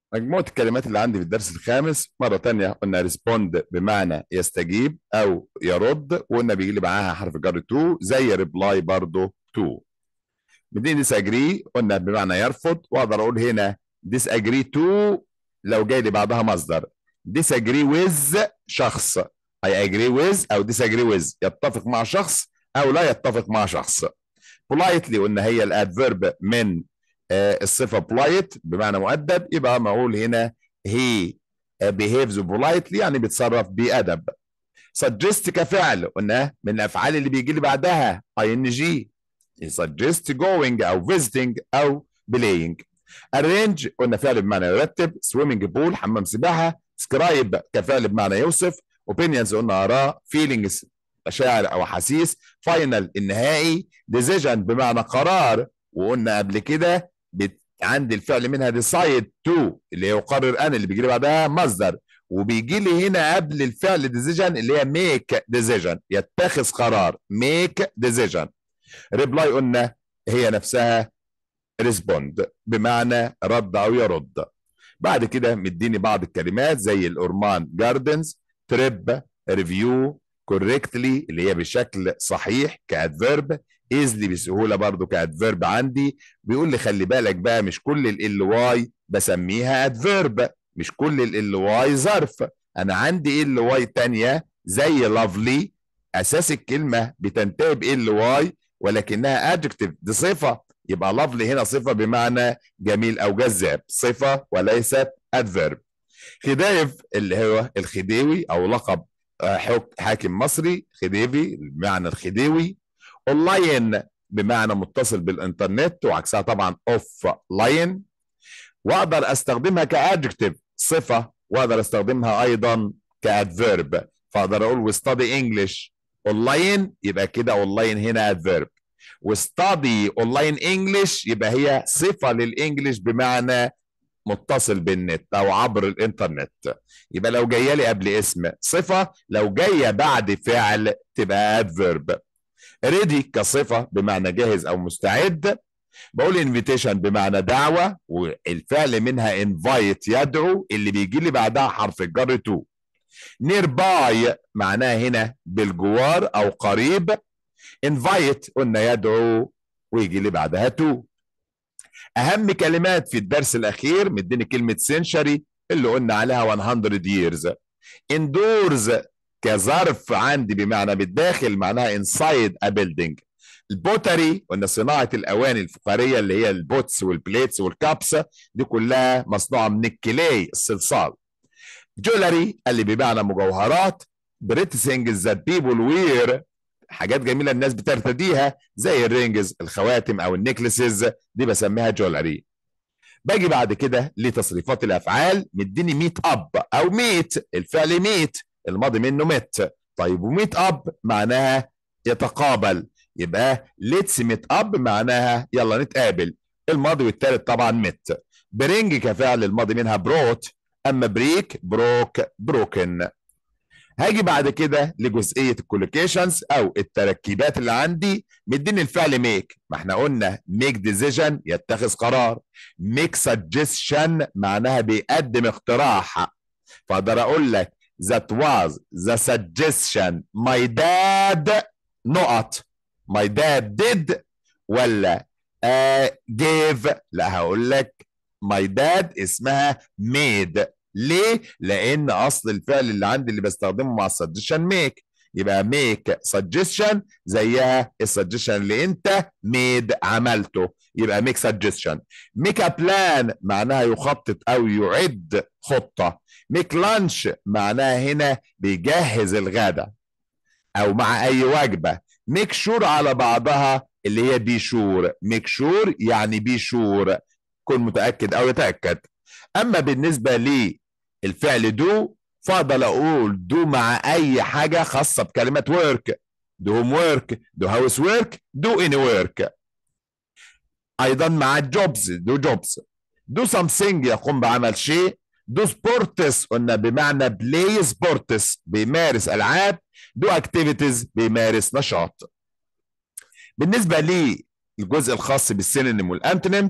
مجموعة الكلمات اللي عندي في الدرس الخامس مرة تانية قلنا ريسبوند بمعنى يستجيب أو يرد وقلنا بيجي لي معاها حرف جر تو زي ريبلاي برضه تو بدين disagree قلنا بمعنى يرفض وأقدر أقول هنا disagree to لو جاي لي بعدها مصدر disagree with شخص I agree with أو disagree with يتفق مع شخص أو لا يتفق مع شخص politely قلنا هي الادفيرب من آه، الصفة polite بمعنى مؤدب يبقى ما أقول هنا he behaves politely يعني بيتصرف بأدب suggest كفعل قلنا من الأفعال اللي بيجي لي بعدها ing suggest going أو visiting أو playing arrange قلنا فعل بمعنى يرتب swimming pool حمام سباحة scribe كفعل بمعنى يوصف opinions قلنا آراء feelings مشاعر أو أحاسيس final النهائي decision بمعنى قرار وقلنا قبل كده بت... عندي الفعل منها decide to اللي يقرر أنا اللي بيجي لي بعدها مصدر وبيجي لي هنا قبل الفعل decision اللي هي make decision يتخذ قرار make decision reply قلنا هي نفسها respond بمعنى رد أو يرد بعد كده مديني بعض الكلمات زي الأورمان جاردنز تريب ريفيو correctly اللي هي بشكل صحيح كادفيرب ايزلي بسهوله برضو كادفيرب عندي بيقول لي خلي بالك بقى مش كل ال واي بسميها ادفيرب مش كل ال واي ظرف انا عندي ال واي تانية زي لافلي اساس الكلمه بتنتهي بال واي ولكنها adjective دي صفه يبقى لافلي هنا صفه بمعنى جميل او جذاب صفه وليست adverb خدايف اللي هو الخديوي او لقب حاكم مصري خديوي بمعنى الخديوي اونلاين بمعنى متصل بالانترنت وعكسها طبعا اوف لاين واقدر استخدمها كادجكتيف صفه واقدر استخدمها ايضا كادفيرب فاقدر اقول وستادي انجلش اونلاين يبقى كده اونلاين هنا ادفيرب وستادي اونلاين انجلش يبقى هي صفه للانجلش بمعنى متصل بالنت او عبر الانترنت يبقى لو جايه لي قبل اسم صفه لو جايه بعد فعل تبقى ادفيرب ريدي كصفه بمعنى جاهز او مستعد بقول انفيتيشن بمعنى دعوه والفعل منها انفايت يدعو اللي بيجي لي بعدها حرف الجر تو نير باي معناها هنا بالجوار او قريب انفايت قلنا يدعو ويجي لي بعدها تو اهم كلمات في الدرس الاخير مديني كلمه سنشري اللي قلنا عليها 100 years اندورز كظرف عندي بمعنى بالداخل معناها انسايد ا بيلدينج البوتري قلنا صناعه الاواني الفخاريه اللي هي البوتس والبليتس والكابس دي كلها مصنوعه من الكلاي الصلصال جولري اللي بمعنى مجوهرات بريتسنجز ذات بيبول وير حاجات جميله الناس بترتديها زي الرينجز الخواتم او النكلسز دي بسميها جولري باجي بعد كده لتصريفات الافعال مديني ميت اب او ميت الفعل ميت الماضي منه مت طيب وميت اب معناها يتقابل يبقى ليتس ميت اب معناها يلا نتقابل الماضي والتالت طبعا مت برينج كفعل الماضي منها بروت اما بريك بروك بروكن هاجي بعد كده لجزئيه الكولوكيشنز او التركيبات اللي عندي مديني الفعل ميك ما احنا قلنا ميك ديسيجن يتخذ قرار ميك سجستشن معناها بيقدم اقتراح فاقدر اقول لك that was the suggestion my dad نقط my dad did ولا uh, gave لا هقول لك my dad اسمها made ليه؟ لأن أصل الفعل اللي عندي اللي بستخدمه مع السجشن ميك يبقى ميك سجشن زيها السجشن اللي أنت ميد عملته يبقى ميك سجشن ميك ا بلان معناها يخطط أو يعد خطة ميك لانش معناها هنا بيجهز الغداء أو مع أي وجبة ميك شور على بعضها اللي هي بي شور ميك شور يعني بي شور كن متأكد أو يتأكد أما بالنسبة لي الفعل دو فاقدر اقول دو مع اي حاجه خاصه بكلمه ورك دو هوم ورك دو هاوس ورك دو اني ورك ايضا مع الجوبز دو جوبز دو سامثينج يقوم بعمل شيء دو سبورتس قلنا بمعنى بلاي سبورتس بيمارس العاب دو اكتيفيتيز بيمارس نشاط بالنسبه لي الجزء الخاص بالسينونيم والانتونيمز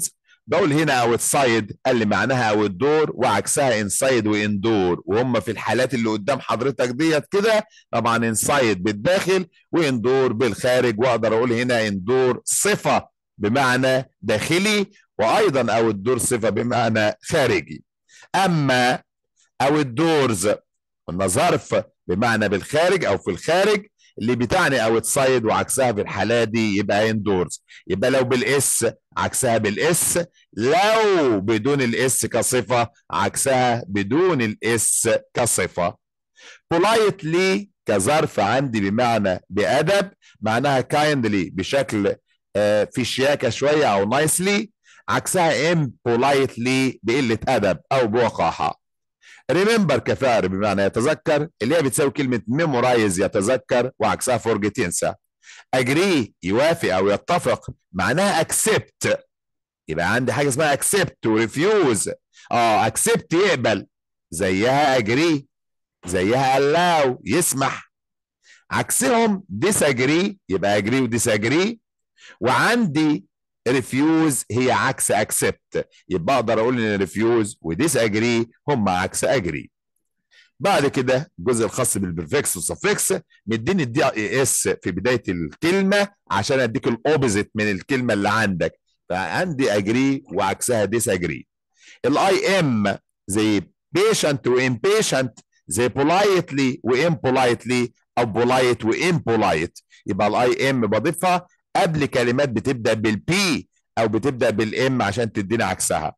بقول هنا اوتسايد قال لي معناها اوتدور وعكسها انسايد واندور وهم في الحالات اللي قدام حضرتك ديت كده طبعا انسايد بالداخل واندور بالخارج واقدر اقول هنا اندور صفه بمعنى داخلي وايضا اوتدور صفه بمعنى خارجي اما اوتدورز قلنا ظرف بمعنى بالخارج او في الخارج اللي بتعني اوتسايد وعكسها في الحاله دي يبقى اندورز يبقى لو بالاس عكسها بالاس لو بدون الاس كصفه عكسها بدون الاس كصفه politely كظرف عندي بمعنى بادب معناها kindly بشكل آه، في شياكه شويه او نايسلي عكسها impolitely بقله ادب او بوقاحه ريمبر كفاءة بمعنى يتذكر اللي هي بتساوي كلمة ميمورايز يتذكر وعكسها فورجيت ينسى اجري يوافق او يتفق معناها اكسبت يبقى عندي حاجة اسمها اكسبت وريفيوز اه اكسبت يقبل زيها اجري زيها allow يسمح عكسهم disagree يبقى اجري وديساجري وعندي ريفيوز هي عكس اكسبت يبقى اقدر اقول ان ريفيوز وديس اجري هم عكس اجري بعد كده الجزء الخاص بالبرفكس والسفكس مديني الدي اي اس في بدايه الكلمه عشان اديك الاوبزيت من الكلمه اللي عندك فعندي اجري وعكسها ديس اجري الاي ام زي بيشنت وامبيشنت زي بولايتلي وامبولايتلي او بولايت وامبولايت يبقى الاي ام بضيفها قبل كلمات بتبدا بالبي او بتبدا بالام عشان تدينا عكسها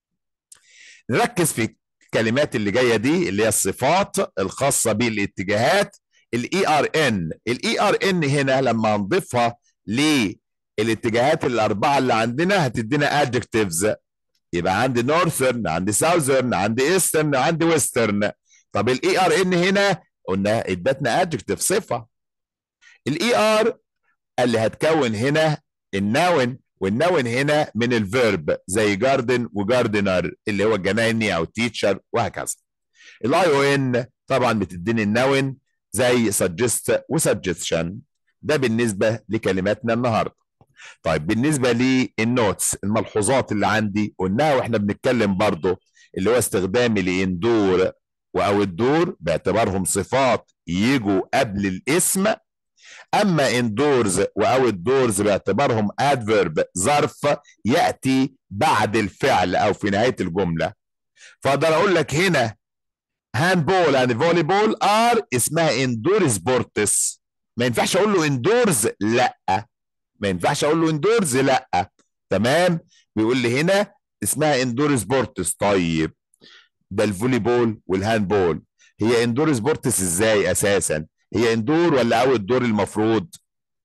نركز في الكلمات اللي جايه دي اللي هي الصفات الخاصه بالاتجاهات الاي ار ان الاي ار ان هنا لما نضيفها للاتجاهات الاربعه اللي عندنا هتدينا ادجكتيفز يبقى عندي نورثرن عندي ساوثرن عندي ايسترن عندي ويسترن طب الاي ار ان هنا قلنا ادتنا ادجكتيف صفه الاي ار اللي هتكون هنا النون والنون هنا من الفيرب زي جاردن وجاردنر اللي هو الجنايني او تيتشر وهكذا الاي او ان طبعا بتديني النون زي سجست وسجستشن ده بالنسبه لكلماتنا النهارده طيب بالنسبه للنوتس الملحوظات اللي عندي قلناها واحنا بنتكلم برضه اللي هو استخدامي لاندور او الدور باعتبارهم صفات يجوا قبل الاسم اما اندورز واوت دورز باعتبارهم ادفيرب ظرف ياتي بعد الفعل او في نهايه الجمله فاقدر اقول لك هنا هاند بول اند فولي بول ار اسمها اندور سبورتس ما ينفعش اقول له اندورز لا ما ينفعش اقول له اندورز لا تمام بيقول لي هنا اسمها اندور سبورتس طيب ده الفولي بول والهاند بول هي اندور سبورتس ازاي اساسا هي اندور ولا اوت دور المفروض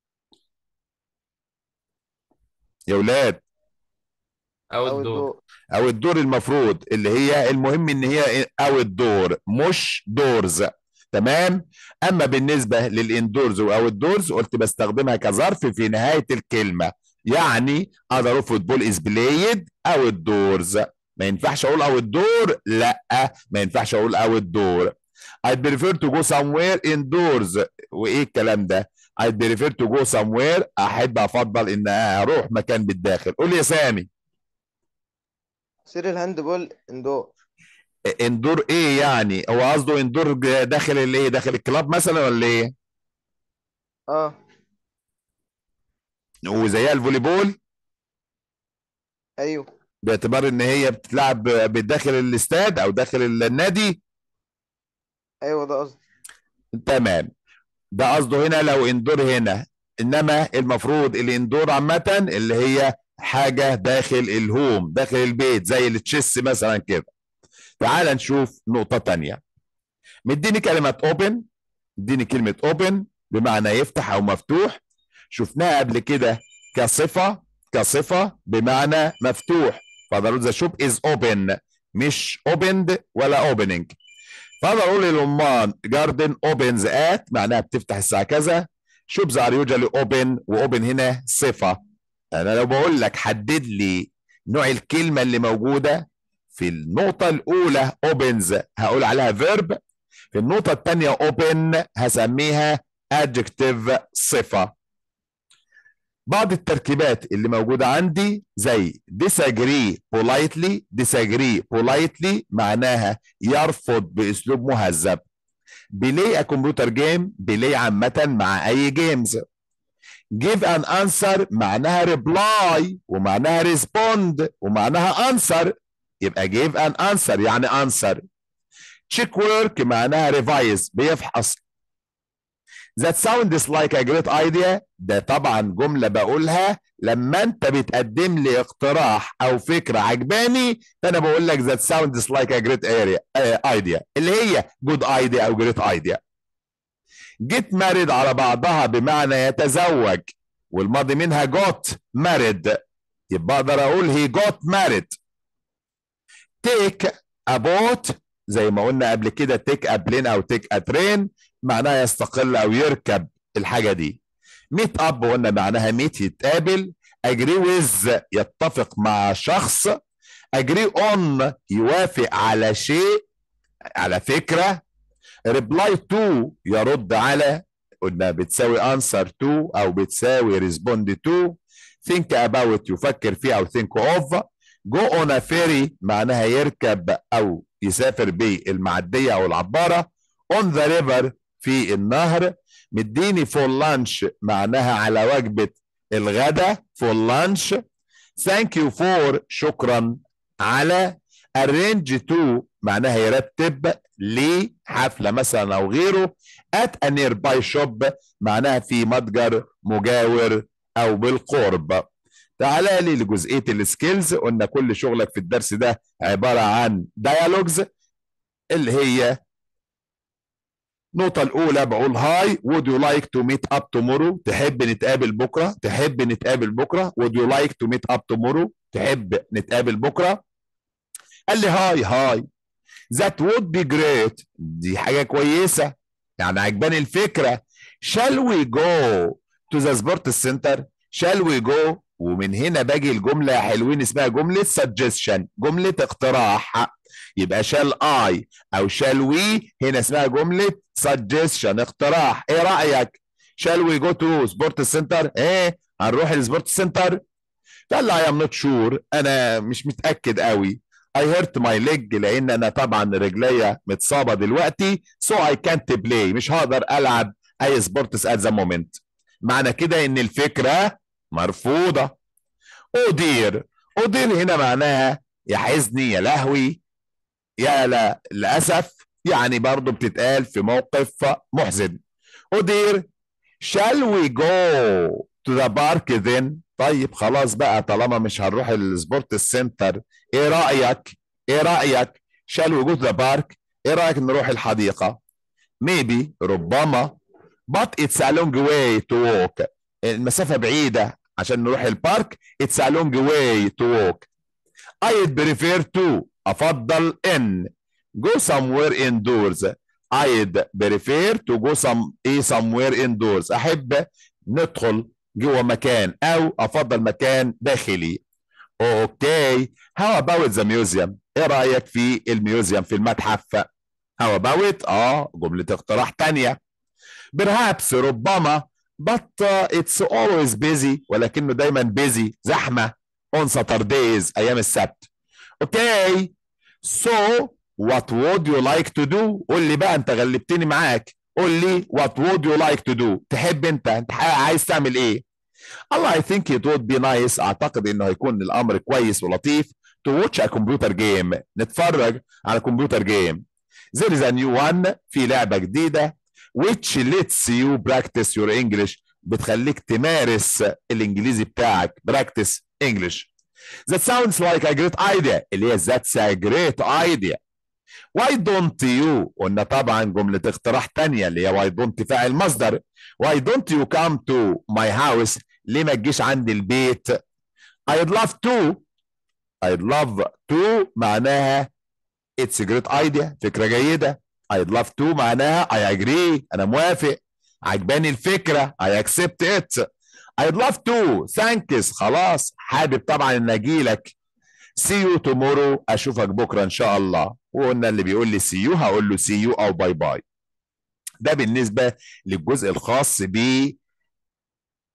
يا ولاد او أو الدور الدور او الدور المفروض اللي هي المهم ان هي او الدور مش دورز تمام اما بالنسبه للاندورز او الدورز قلت بستخدمها كظرف في نهايه الكلمه يعني اقدر اقول فوتبول از بلايد او الدورز ما ينفعش اقول او الدور لا ما ينفعش اقول او الدور I'd prefer to go somewhere indoors وايه الكلام ده I'd prefer to go somewhere احب افضل ان اروح مكان بالداخل قول لي يا سامي سير الهاند بول اندور اندور ايه يعني هو قصده اندور داخل الايه داخل الكلاب مثلا ولا ايه اه وزيها الفولي بول ايوه باعتبار ان هي بتتلعب بداخل الاستاد او داخل النادي ايوه ده قصدي تمام ده قصده هنا لو اندور هنا انما المفروض الاندور عامه اللي هي حاجه داخل الهوم داخل البيت زي التشيس مثلا كده تعال نشوف نقطه تانية مديني كلمه اوبن مديني كلمه اوبن بمعنى يفتح او مفتوح شفناها قبل كده كصفه كصفه بمعنى مفتوح فاقدر اقول ذا شوب از اوبن مش اوبند ولا اوبننج فاقدر اقول للأمان جاردن اوبنز ات معناها بتفتح الساعه كذا شوبز ار يوجوالي اوبن واوبن هنا صفه انا لو بقول لك حدد لي نوع الكلمه اللي موجوده في النقطه الاولى اوبنز هقول عليها فيرب في النقطه الثانيه اوبن هسميها adjective صفه بعض التركيبات اللي موجودة عندي زي disagree politely disagree politely معناها يرفض بأسلوب مهذب بلاي كمبيوتر جيم بلاي عامة مع أي جيمز give an answer معناها reply ومعناها respond ومعناها answer يبقى give an answer يعني answer check work معناها revise بيفحص that sounds like a great idea ده طبعا جملة بقولها لما انت بتقدم لي اقتراح او فكرة عجباني فانا بقول لك that sounds like a great area, uh, idea اللي هي good idea او great idea get married على بعضها بمعنى يتزوج والماضي منها got married يبقى اقدر اقول he got married take a boat زي ما قلنا قبل كده take a plane او take a train معناها يستقل او يركب الحاجه دي ميت اب قلنا معناها ميت يتقابل اجري ويز يتفق مع شخص اجري اون يوافق على شيء على فكره ريبلاي تو يرد على قلنا بتساوي انسر تو او بتساوي ريسبوند تو ثينك اباوت يفكر فيه او ثينك اوف جو اون فيري معناها يركب او يسافر بالمعديه او العباره اون ذا ريفر في النهر مديني فور لانش معناها على وجبه الغدا فور لانش ثانك يو فور شكرا على arrange to معناها يرتب لحفلة مثلا أو غيره at a nearby shop معناها في متجر مجاور أو بالقرب تعالى لي لجزئية السكيلز قلنا كل شغلك في الدرس ده عبارة عن dialogues اللي هي النقطة الأولى بقول هاي would you like to meet up tomorrow تحب نتقابل بكرة تحب نتقابل بكرة would you like to meet up tomorrow تحب نتقابل بكرة قال لي هاي هاي that would be great دي حاجة كويسة يعني عجباني الفكرة shall we go to the sports center shall we go ومن هنا باجي الجملة يا حلوين اسمها جملة suggestion جملة اقتراح يبقى shall I أو shall we هنا اسمها جملة suggestion اقتراح ايه رأيك shall we go to sports center ايه هنروح السبورت سنتر قال لي I am not sure انا مش متأكد قوي I hurt my leg لان انا طبعا رجليا متصابه دلوقتي so I can't play مش هقدر العب اي سبورتس at the moment معنى كده ان الفكره مرفوضه او دير او دير هنا معناها يا حزني يا لهوي يا لا للاسف يعني برضو بتتقال في موقف محزن او دير shall we go to the park then طيب خلاص بقى طالما مش هنروح السبورت سنتر ايه رايك ايه رايك shall we go to the park ايه رايك نروح الحديقه maybe ربما but it's a long way to walk المسافه بعيده عشان نروح البارك it's a long way to walk I'd prefer to افضل ان go somewhere indoors I'd prefer to go some ايه somewhere indoors احب ندخل جوه مكان او افضل مكان داخلي اوكي هاو اباوت ذا ميوزيوم ايه رايك في الميوزيوم في المتحف هاو اباوت اه جمله اقتراح تانية perhaps ربما but uh, it's always busy ولكنه دايما busy زحمه on Saturdays ايام السبت اوكي so what would you like to do قول لي بقى انت غلبتني معاك قول لي what would you like to do تحب انت انت عايز تعمل ايه الله I think it would be nice اعتقد انه هيكون الامر كويس ولطيف to watch a computer game نتفرج على كمبيوتر جيم there is a new one في لعبة جديدة which lets you practice your English بتخليك تمارس الانجليزي بتاعك practice English that sounds like a great idea اللي هي that's a great idea why don't you قلنا طبعا جملة اقتراح تانية اللي هي why don't فاعل مصدر why don't you come to my house ليه ما تجيش عندي البيت I'd love to I'd love to معناها it's a great idea فكرة جيدة I'd love to معناها I agree أنا موافق عجباني الفكرة I accept it I'd love to thanks خلاص حابب طبعا ان اجي لك see you tomorrow اشوفك بكره ان شاء الله وقلنا اللي بيقول لي see you هقول له see you او باي باي ده بالنسبه للجزء الخاص ب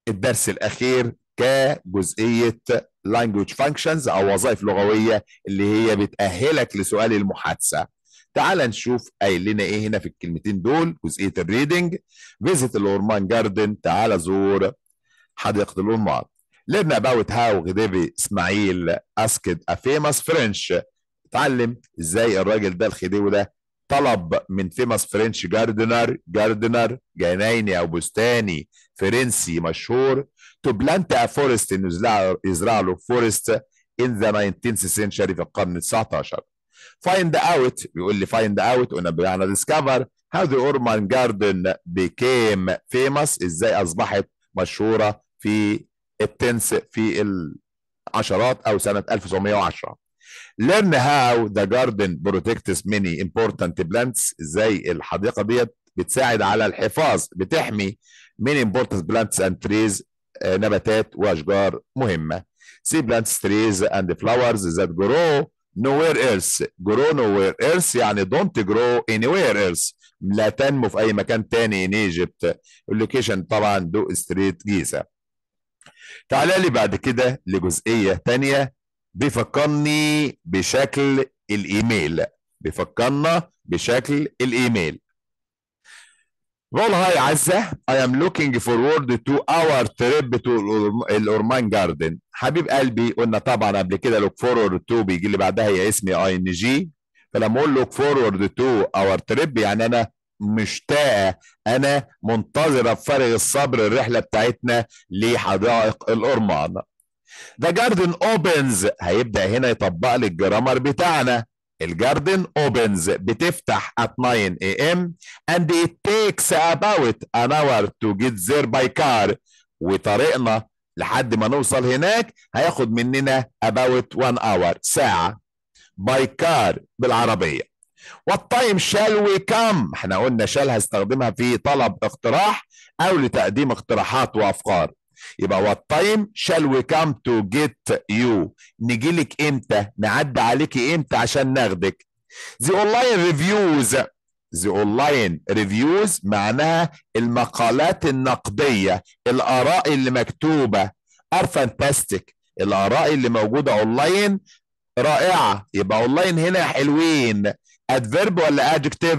الدرس الاخير كجزئيه language functions او وظائف لغويه اللي هي بتاهلك لسؤال المحادثه تعال نشوف قايل لنا ايه هنا في الكلمتين دول جزئيه الريدنج فيزيت الاورمان جاردن تعال زور حديقه الأورمان learn about how غديبي اسماعيل asked a famous French اتعلم ازاي الراجل ده الخديوي ده طلب من فيموس فرنش جاردنر جاردنر جنايني او بستاني فرنسي مشهور تو بلانت ا فورست انه يزرع يزرع له فورست ان ذا 19th century في القرن ال 19 find out بيقول لي find out قلنا بمعنى discover how the Orman garden became famous ازاي اصبحت مشهوره في التنس في العشرات او سنه 1910 learn how the garden protects many important plants ازاي الحديقه ديت بتساعد على الحفاظ بتحمي many important plants and trees آه، نباتات واشجار مهمه see plants trees and flowers that grow nowhere else grow nowhere else يعني don't grow anywhere else لا تنمو في اي مكان تاني in Egypt اللوكيشن طبعا دو ستريت جيزه تعالى لي بعد كده لجزئيه تانية بيفكرني بشكل الايميل بيفكرنا بشكل الايميل بقول هاي عزة I am looking forward to our trip to الأورمان جاردن حبيب قلبي قلنا طبعا قبل كده look forward to بيجي لي بعدها هي اسمي اي ان جي فلما اقول look forward to our trip يعني انا مشتاقة انا منتظرة بفارغ الصبر الرحلة بتاعتنا لحدائق الأورمان The garden opens هيبدأ هنا يطبق لي الجرامر بتاعنا الجاردن opens بتفتح at 9 a.m. and it takes about an hour to get there by car وطريقنا لحد ما نوصل هناك هياخد مننا about one hour ساعة by car بالعربية what time shall we come احنا قلنا shall هستخدمها في طلب اقتراح او لتقديم اقتراحات وافكار يبقى what time shall we come to get you نجي لك امتى نعدي عليكي امتى عشان ناخدك the online reviews the online reviews معناها المقالات النقدية الآراء اللي مكتوبة are fantastic الآراء اللي موجودة اونلاين رائعة يبقى اونلاين هنا حلوين adverb ولا adjective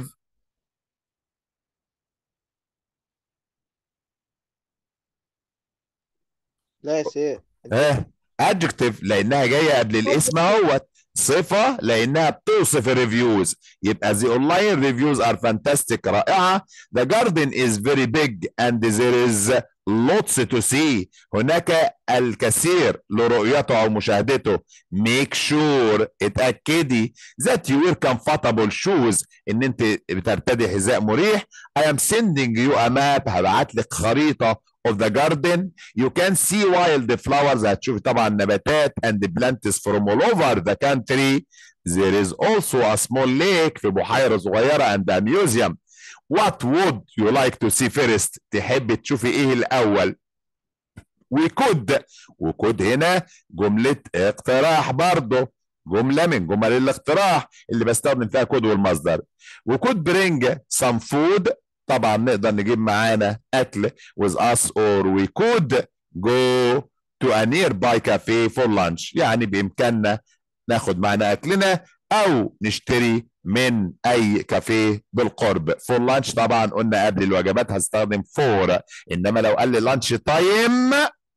لا يا سيد اه adjective لانها جايه قبل الاسم اهوت صفه لانها بتوصف الريفيوز يبقى the online reviews are fantastic رائعه the garden is very big and there is lots to see هناك الكثير لرؤيته او مشاهدته make sure اتاكدي that you wear comfortable shoes ان انت بترتدي حذاء مريح I am sending you a map هبعت لك خريطه of the garden you can see wild flowers هتشوفي طبعا نباتات and plants from all over the country there is also a small lake في بحيرة صغيرة and a museum what would you like to see first تحب تشوفي ايه الاول we could وكود هنا جملة اقتراح برضه جملة من جمل الاقتراح اللي بستخدم فيها كود والمصدر وكود bring some food طبعا نقدر نجيب معانا اكل with us or we could go to a nearby cafe for lunch يعني بامكاننا ناخد معانا اكلنا او نشتري من اي كافيه بالقرب فور لانش طبعا قلنا قبل الوجبات هستخدم فور انما لو قال لي لانش تايم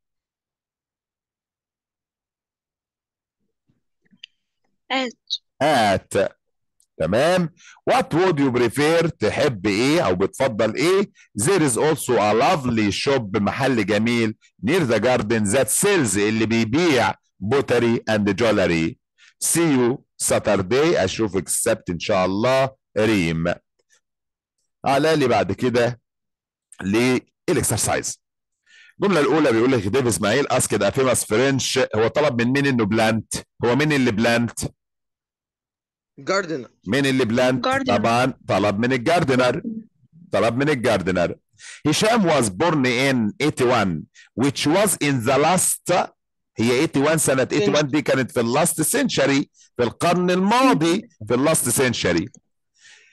at هات تمام وات وود يو بريفير تحب ايه او بتفضل ايه there is also a lovely shop محل جميل near the garden that sells اللي بيبيع بوتري اند جولري see you Saturday اشوفك السبت ان شاء الله ريم على لي بعد كده للاكسرسايز الجمله الاولى بيقول لك ديف اسماعيل اسكد افيماس فرنش هو طلب من مين انه بلانت هو مين اللي بلانت جاردن مين اللي بلانت Gardener. طبعا طلب من الجاردنر طلب من الجاردنر هشام was born in 81 which was in the last هي 81 سنة 81 دي كانت في اللاست سنشري في القرن الماضي في اللاست سنشري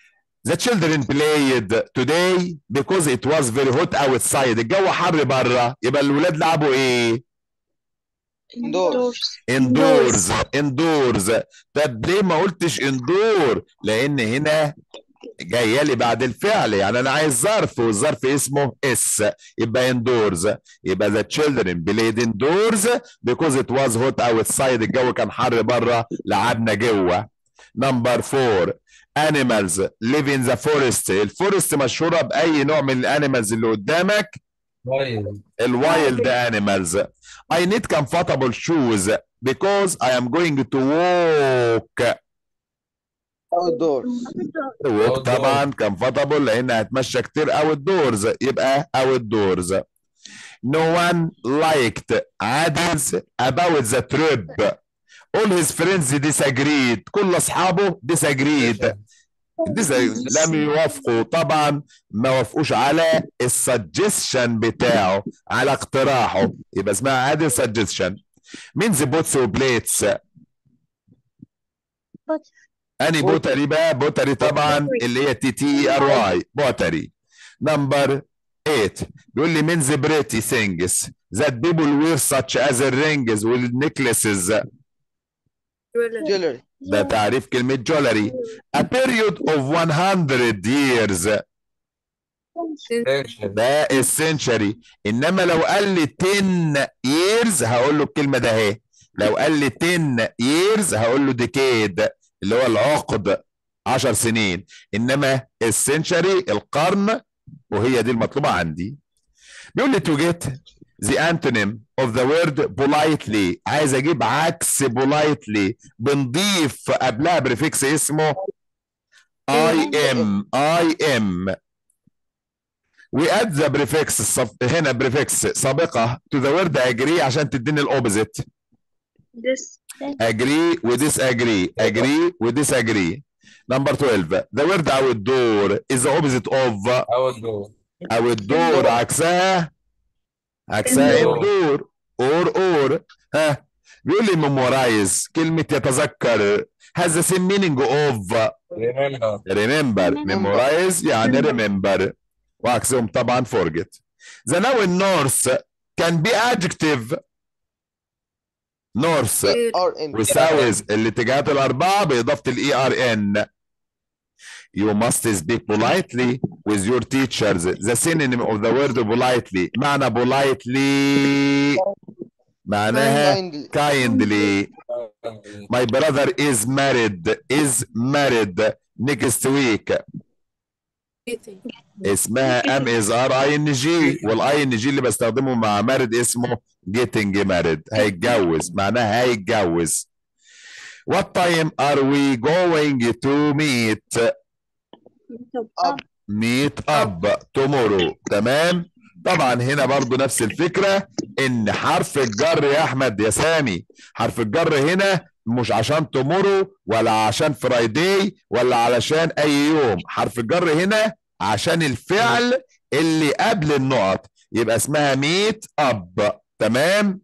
The children played today because it was very hot outside. الجو حر بره يبقى الولاد لعبوا ايه؟ Indoors. indoors indoors طب ليه ما قلتش indoor؟ لأن هنا جايه لي بعد الفعل يعني انا عايز ظرف والظرف اسمه اس يبقى indoors يبقى the children played indoors because it was hot outside الجو كان حر بره لعبنا جوه نمبر 4 animals live in the forest الفورست مشهوره باي نوع من الانيمالز اللي قدامك وايد الوايلد animals I need comfortable shoes because I am going to walk Outdoors. walk Outdoors. طبعا comfortable لان هتمشى كتير outdoors يبقى outdoors no one liked عادز about the trip all his friends disagreed كل اصحابه disagreed dis- لم يوافقوا طبعا ما وافقوش على السجستشن بتاعه على اقتراحه يبقى اسمها عادل سجستشن مين ذا بوتس وبليتس اني بوتري بقى بوتري طبعا اللي هي تي تي ار واي بوتري نمبر 8 بيقول لي مين ذا بريتي ثينجز ذات بيبل وير such as الرينجز والنكلسز Jewelry. ده تعريف كلمة جولري a period of 100 years سيكشن ده السنشري انما لو قال لي 10 years هقول له الكلمه ده اهي لو قال لي 10 years هقول له ديكيد اللي هو العقد 10 سنين انما السنشري القرن وهي دي المطلوبه عندي بيقول لي to get the antonym of the word politely عايز اجيب عكس politely بنضيف قبلها بريفكس اسمه I am I am we add the prefix الصف... هنا بريفكس سابقة to the word agree عشان تديني الاوبوزيت This. agree و disagree agree و disagree number 12 the word outdoor is the opposite of اوت دور outdoor عكسها عكسها Indoor. indoor or or ها بيقول لي memorize كلمة يتذكر has the same meaning of ريمبر remember memorize يعني remember وعكسهم طبعا forget the noun north can be adjective north Or in. وساوز الاتجاهات الأربعة بإضافة الاي ار ان You must speak politely with your teachers. The synonym of the word politely معنى politely معناها Kindly. kindly. My brother is married is married next week اسمها ام از ار اي ان جي والاي ان جي اللي بستخدمه مع مارد اسمه getting married هيتجوز معناها هيتجوز What time are we going to meet Up. meet up tomorrow تمام طبعا هنا برضو نفس الفكرة ان حرف الجر يا احمد يا سامي حرف الجر هنا مش عشان تومورو ولا عشان فرايداي ولا علشان اي يوم حرف الجر هنا عشان الفعل اللي قبل النقط يبقى اسمها ميت اب تمام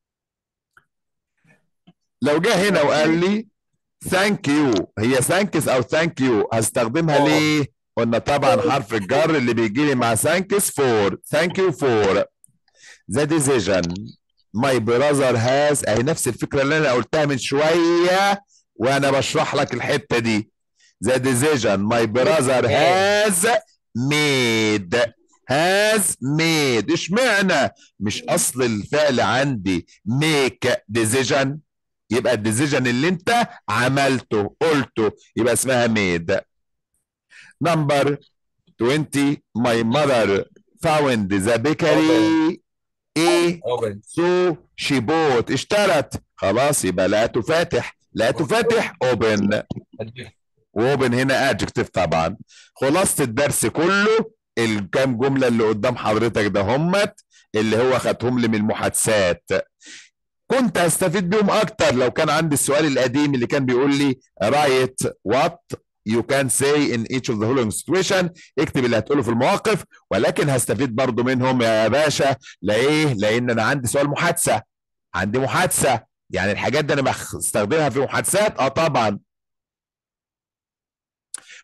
لو جه هنا وقال لي ثانك يو هي ثانكس او ثانك يو هستخدمها آه. ليه قلنا طبعا حرف الجر اللي بيجي لي مع ثانكس فور ثانك يو فور ذا decision my brother has اهي نفس الفكره اللي انا قلتها من شويه وانا بشرح لك الحته دي the decision my brother has made has made اشمعنى مش اصل الفعل عندي make decision يبقى الديسيجن اللي انت عملته قلته يبقى اسمها made number 20 my mother found the bakery ايه اوبن so she bought اشترت خلاص يبقى لا تفاتح لا تفاتح open واوبن هنا adjective طبعا خلاصة الدرس كله الكام جملة اللي قدام حضرتك ده همت اللي هو خدهم لي من المحادثات كنت هستفيد بيهم اكتر لو كان عندي السؤال القديم اللي كان بيقول لي write what you can say in each of the following situation اكتب اللي هتقوله في المواقف ولكن هستفيد برضو منهم يا باشا ليه لان انا عندي سؤال محادثة عندي محادثة يعني الحاجات دي انا بستخدمها في محادثات اه طبعا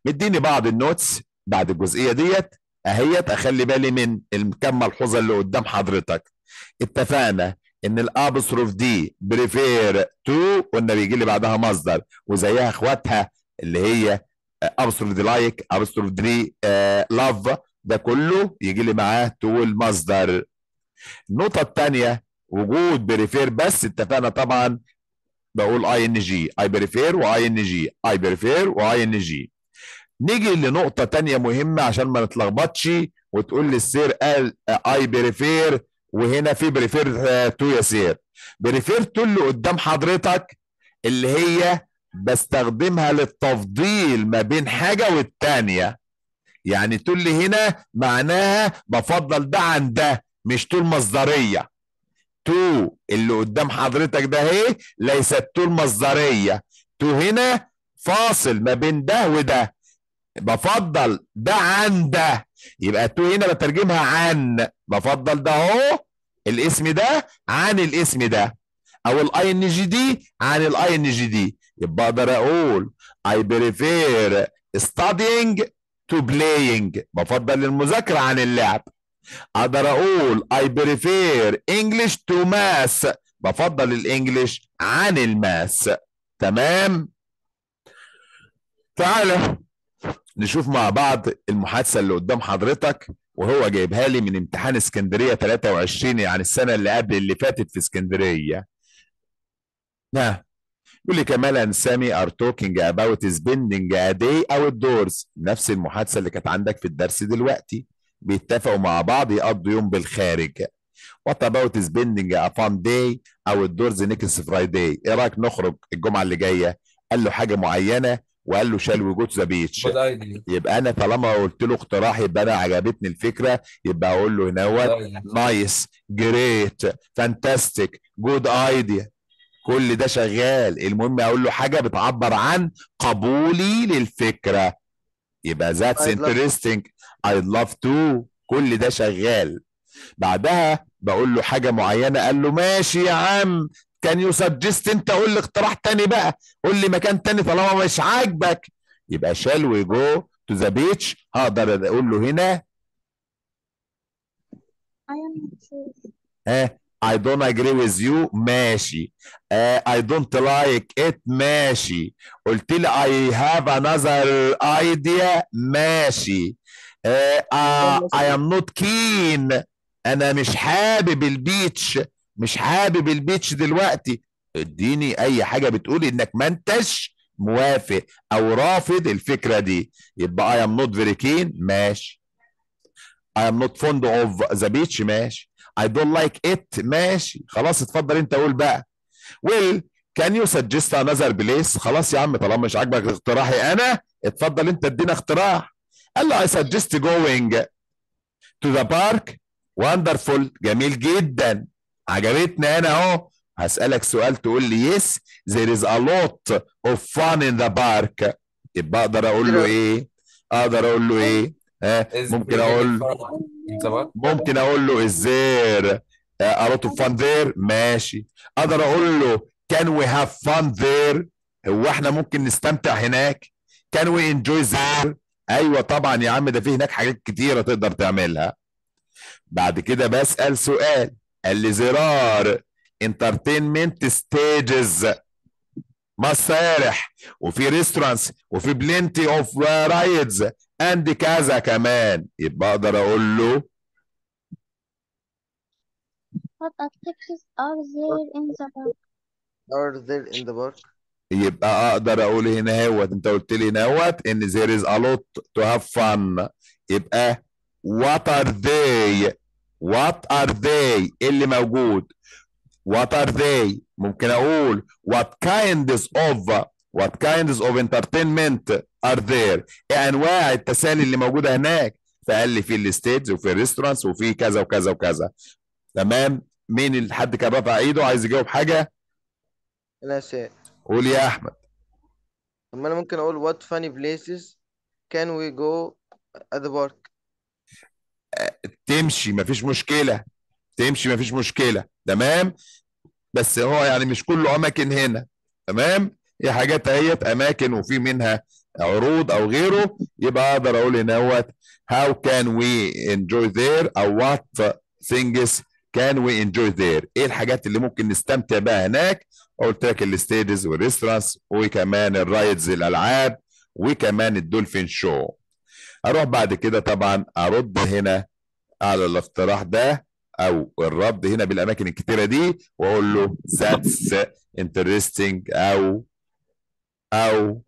مديني بعض النوتس بعد الجزئيه ديت اهيت اخلي بالي من الكم ملحوظه اللي قدام حضرتك اتفقنا ان الابستروف دي بريفير تو قلنا بيجي لي بعدها مصدر وزيها اخواتها اللي هي ابستروف دي لايك ابستروف دي لاف ده كله يجي لي معاه تو المصدر النقطه الثانيه وجود بريفير بس اتفقنا طبعا بقول اي ان جي اي بريفير واي ان جي اي بريفير واي ان جي نيجي لنقطة تانية مهمة عشان ما نتلخبطش وتقول لي السير قال اي بريفير وهنا في بريفير تو يا سير بريفير تو اللي قدام حضرتك اللي هي بستخدمها للتفضيل ما بين حاجة والتانية يعني تقول لي هنا معناها بفضل ده عن ده مش تو المصدرية تو اللي قدام حضرتك ده اهي ليست تو المصدرية تو هنا فاصل ما بين ده وده بفضل ده عن ده يبقى تو هنا بترجمها عن بفضل ده اهو الاسم ده عن الاسم ده او الاي ان جي دي عن الاي ان جي دي يبقى اقدر اقول I prefer studying to playing بفضل المذاكرة عن اللعب اقدر اقول I prefer English to math بفضل الانجليش عن الماس تمام تعالى نشوف مع بعض المحادثة اللي قدام حضرتك وهو جايبها لي من امتحان اسكندرية 23 يعني السنة اللي قبل اللي فاتت في اسكندرية نعم يقول لي كمال and سامي are talking about spending a day outdoors نفس المحادثة اللي كانت عندك في الدرس دلوقتي بيتفقوا مع بعض يقضوا يوم بالخارج What about spending a fun day outdoors next Friday ايه رايك نخرج الجمعة اللي جاية قال له حاجة معينة وقال له shall we go to the beach good idea يبقى انا طالما قلت له اقتراح يبقى انا عجبتني الفكره يبقى اقول له هنا good idea. نايس جريت فانتاستيك جود ايديا كل ده شغال المهم اقول له حاجه بتعبر عن قبولي للفكره يبقى ذاتس I'd love to. انترستنج I'd love to كل ده شغال بعدها بقول له حاجه معينه قال له ماشي يا عم كان يو سجست انت قول لي اقتراح تاني بقى قول لي مكان تاني طالما مش عاجبك يبقى شال وي جو تو ذا بيتش هقدر اقول له هنا I am not sure. ها I don't agree with you ماشي uh, I don't like it ماشي قلت لي I have another idea ماشي uh, uh, I am not keen أنا مش حابب البيتش مش حابب البيتش دلوقتي اديني أي حاجة بتقول إنك ما انتش موافق أو رافض الفكرة دي يبقى I am not very keen ماشي I am not fond of the beach ماشي I don't like it ماشي خلاص اتفضل انت قول بقى well can you suggest another place خلاص يا عم طالما مش عاجبك اقتراحي انا اتفضل انت ادينا اقتراح قال له I suggest going to the park wonderful جميل جدا عجبتني انا اهو هسألك سؤال تقول لي yes there is a lot of fun in the park يبقى اقدر اقول له ايه اقدر اقول له ايه ها Is ممكن there اقول any fun in the park? ممكن اقول له ازير a lot of fun there ماشي اقدر اقول له can we have fun there هو احنا ممكن نستمتع هناك can we enjoy there ايوه طبعا يا عم ده في هناك حاجات كتيره تقدر تعملها بعد كده بسأل سؤال قال لي زرار entertainment stages مسارح وفي ريستورانتس وفي بلنتي اوف رايدز اند كذا كمان يبقى اقدر اقول له What activities are there in the park? Are there in the park? يبقى اقدر اقول هنا هوت انت قلت لي هنا هوت ان there is a lot to have fun يبقى what are they what are they إيه اللي موجود what are they ممكن اقول what kinds of what kinds of entertainment are there ايه انواع التسالي اللي موجوده هناك فقال لي في الستيجز وفي الريستورانتس وفي كذا وكذا وكذا تمام مين اللي حد كان رافع ايده عايز يجاوب حاجه أنا سائل قول يا احمد طب ما أنا ممكن أقول what funny places can we go at the park تمشي مفيش مشكلة تمشي مفيش مشكلة تمام بس هو يعني مش كله أماكن هنا تمام هي حاجات اهيت أماكن وفي منها عروض او غيره يبقى اقدر اقول هنا هوت how can we enjoy there او what things can we enjoy there ايه الحاجات اللي ممكن نستمتع بها هناك قلت لك الستيدز والريستورانتس وكمان الرايدز الالعاب وكمان الدولفين شو اروح بعد كده طبعا ارد هنا على الاقتراح ده او الرد هنا بالاماكن الكتيره دي واقول له that's interesting او او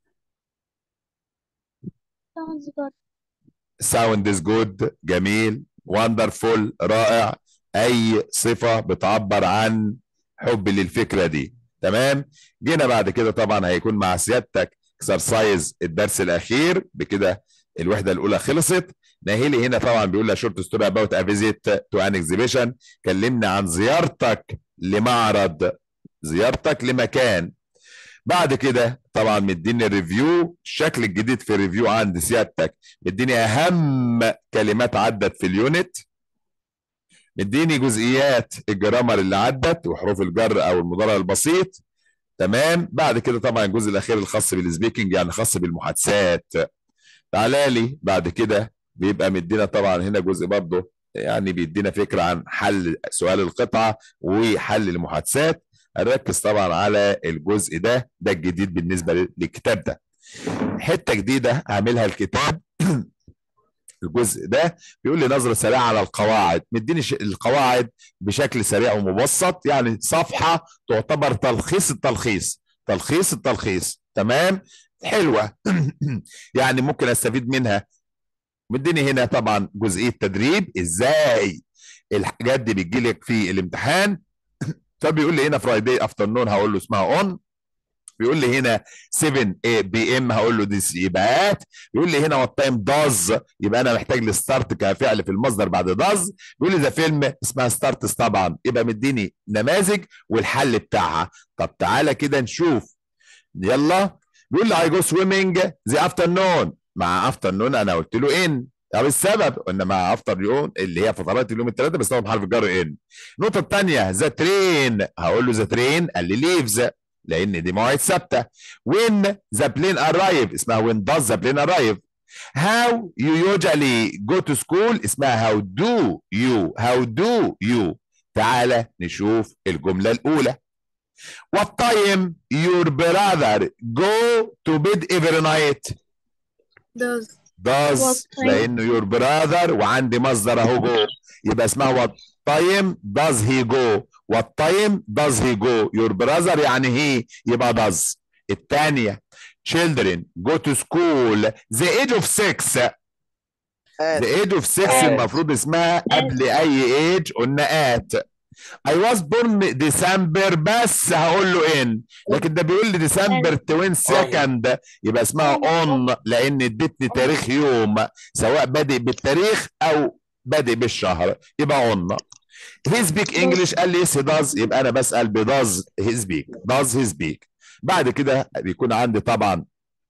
sounds good sound is good جميل wonderful رائع اي صفه بتعبر عن حبي للفكره دي تمام جينا بعد كده طبعا هيكون مع سيادتك اكسرسايز الدرس الاخير بكده الوحده الاولى خلصت ناهيلي هنا طبعا بيقول لها شورت ستوري اباوت ا فيزيت تو ان اكزيبيشن كلمني عن زيارتك لمعرض زيارتك لمكان بعد كده طبعا مديني الريفيو الشكل الجديد في الريفيو عند سيادتك مديني اهم كلمات عدت في اليونت مديني جزئيات الجرامر اللي عدت وحروف الجر او المضارع البسيط تمام بعد كده طبعا الجزء الاخير الخاص بالسبيكنج يعني خاص بالمحادثات تعالى لي بعد كده بيبقى مدينا طبعا هنا جزء برضه يعني بيدينا فكره عن حل سؤال القطعه وحل المحادثات هنركز طبعا على الجزء ده ده الجديد بالنسبه للكتاب ده حته جديده هعملها الكتاب الجزء ده بيقول لي نظره سريعه على القواعد مديني ش- القواعد بشكل سريع ومبسط يعني صفحه تعتبر تلخيص التلخيص تلخيص التلخيص تمام حلوه يعني ممكن استفيد منها مديني هنا طبعا جزئيه تدريب ازاي الحاجات دي بتجي لك في الامتحان فبيقول لي هنا فرايداي افترنون هقول له اسمها اون بيقول لي هنا 7 بي ام هقول له دي يبقى ات بيقول لي هنا وات تايم داز يبقى انا محتاج الستارت كفعل في المصدر بعد داز بيقول لي ده فيلم اسمها ستارتس طبعا يبقى مديني نماذج والحل بتاعها طب تعالى كده نشوف يلا بيقول لي اي جو سويمنج ذا افترنون مع افترنون انا قلت له ان طب السبب قلنا مع افتر يوم اللي هي فترات اليوم الثلاثه بستخدم حرف الجر ان النقطه الثانيه ذا ترين هقول له ذا ترين قال لي ليفز لان دي مواعيد ثابته وين ذا بلين ارايف اسمها وين داز ذا بلين ارايف هاو يو يوجوالي جو تو سكول اسمها هاو دو يو هاو دو يو تعالى نشوف الجمله الاولى What time your brother go to bed every night? does does What time? لانه your brother وعندي مصدر اهو جو يبقى اسمها what time does he go what time does he go your brother يعني he يبقى does الثانية children go to school the age of six at the age of six المفروض اسمها قبل اي age قلنا at I was born December بس هقول له ان لكن ده بيقول لي ديسمبر 20 سكند يبقى اسمها اون لان ادتني تاريخ يوم سواء بادئ بالتاريخ او بادئ بالشهر يبقى اون هي سبيك انجلش قال لي يس داز يبقى انا بسال بداز هي سبيك داز هي سبيك بعد كده بيكون عندي طبعا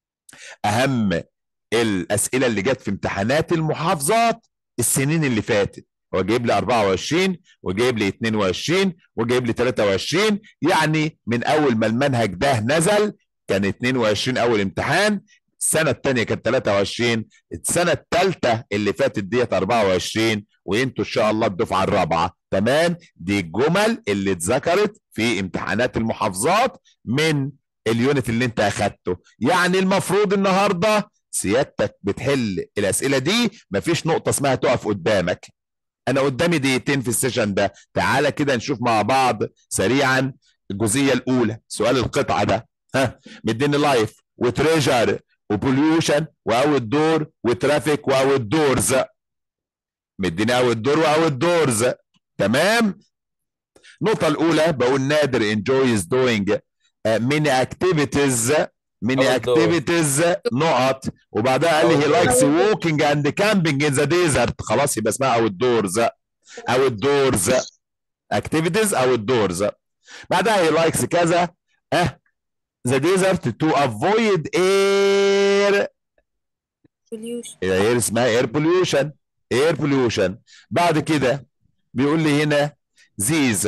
اهم الاسئله اللي جت في امتحانات المحافظات السنين اللي فاتت هو جايب لي 24 وجايب لي 22 وجايب لي 23 يعني من اول ما المنهج ده نزل كان 22 اول امتحان السنه الثانيه كانت 23 السنه الثالثه اللي فاتت ديت 24 وانتوا ان شاء الله الدفعه الرابعه تمام دي الجمل اللي اتذكرت في امتحانات المحافظات من اليونت اللي انت اخدته يعني المفروض النهارده سيادتك بتحل الاسئله دي مفيش نقطه اسمها تقف قدامك انا قدامي دقيقتين في السيشن ده تعالى كده نشوف مع بعض سريعا الجزئيه الاولى سؤال القطعه ده ها مديني لايف وتريجر وبوليوشن واوت دور وترافيك واوت دورز مديني اوت دور واوت دورز تمام النقطه الاولى بقول نادر enjoys doing ميني اكتيفيتيز ميني Outdoor. اكتيفيتيز نقط وبعدها قال لي هي Outdoor. لايكس ووكينج اند كامبينج ان ذا ديزرت خلاص يبقى اسمها اوت دورز اوت دورز اكتيفيتيز اوت دورز بعدها هي لايكس كذا اه ذا ديزرت تو افويد اير pollution اير اسمها اير بوليوشن اير بوليوشن بعد كده بيقول لي هنا زيز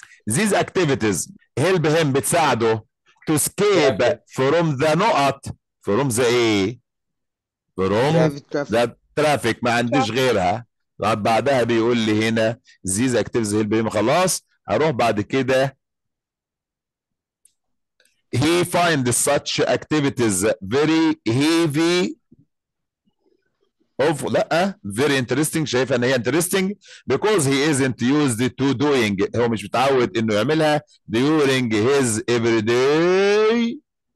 زيز اكتيفيتيز هيلب هيم بتساعده تو سكيب فروم ذا نقط from the ايه from traffic traffic ده ترافيك ما عنديش غيرها بعد- بعدها بيقول لي هنا زيز اكتيفز هيلب هيم خلاص هروح بعد كده he finds such activities very heavy of لا very interesting شايفها ان هي interesting because he isn't used to doing هو مش متعود انه يعملها during his everyday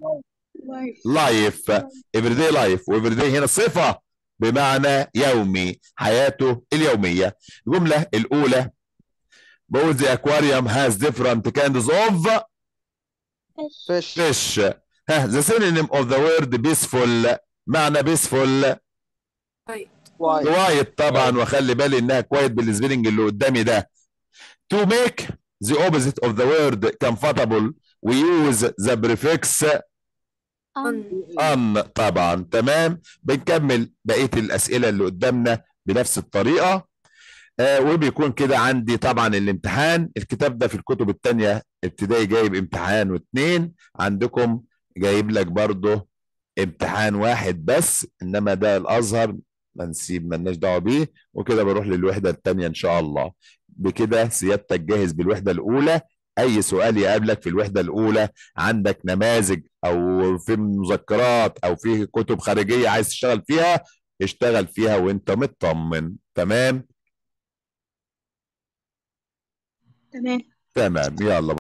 life everyday life و everyday هنا صفة بمعنى يومي حياته اليومية الجملة الأولى بقول the aquarium has different kinds of fish fish fish ها the synonym of the word peaceful معنى peaceful white كوايت طبعا واخلي بالي انها كوايت بالسبيلنج اللي قدامي ده to make the opposite of the word comfortable we use the prefix un ان طبعا تمام بنكمل بقيه الاسئله اللي قدامنا بنفس الطريقه آه وبيكون كده عندي طبعا الامتحان الكتاب ده في الكتب التانية ابتدائي جايب امتحان واتنين عندكم جايب لك برضه امتحان واحد بس انما ده الازهر ما نسيب مالناش دعوه بيه وكده بروح للوحده التانية ان شاء الله بكده سيادتك جاهز بالوحده الاولى اي سؤال يقابلك في الوحده الاولى عندك نماذج او في مذكرات او في كتب خارجيه عايز تشتغل فيها اشتغل فيها وانت مطمن تمام تمام تمام يلا